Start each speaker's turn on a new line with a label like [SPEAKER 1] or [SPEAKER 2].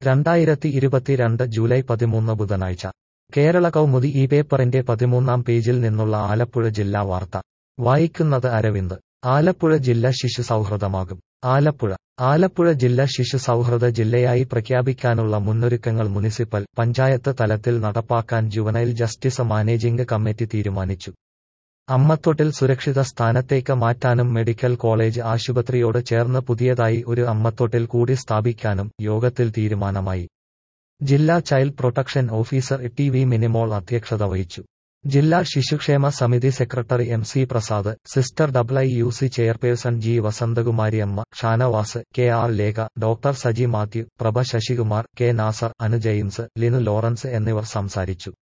[SPEAKER 1] രണ്ടായിരത്തി ഇരുപത്തിരണ്ട് ജൂലൈ പതിമൂന്ന് ബുധനാഴ്ച കേരള കൗമുദി ഈ പേപ്പറിന്റെ പതിമൂന്നാം പേജിൽ നിന്നുള്ള ആലപ്പുഴ ജില്ലാ വാർത്ത വായിക്കുന്നത് അരവിന്ദ് ആലപ്പുഴ ജില്ല ശിശു സൗഹൃദമാകും ആലപ്പുഴ ആലപ്പുഴ ജില്ല ശിശു സൗഹൃദ ജില്ലയായി പ്രഖ്യാപിക്കാനുള്ള മുന്നൊരുക്കങ്ങൾ മുനിസിപ്പൽ പഞ്ചായത്ത് തലത്തിൽ നടപ്പാക്കാൻ ജുവനൈൽ ജസ്റ്റിസ് മാനേജിംഗ് കമ്മിറ്റി തീരുമാനിച്ചു അമ്മത്തൊട്ടിൽ സുരക്ഷിത സ്ഥാനത്തേക്ക് മാറ്റാനും മെഡിക്കൽ കോളേജ് ആശുപത്രിയോട് ചേർന്ന് പുതിയതായി ഒരു അമ്മത്തൊട്ടിൽ കൂടി സ്ഥാപിക്കാനും യോഗത്തിൽ തീരുമാനമായി ജില്ലാ child protection officer T V Minimol അധ്യക്ഷത വഹിച്ചു ജില്ലാ ശിശുക്ഷേമ സമിതി secretary M C Prasad sister W U C chairperson G Vasanthakumariamma Shanavas K R Lekha doctor Saji Mathew Prabha Sasikumar K Nasar Anu James Linu Lawrence എന്നിവർ സംസാരിച്ചു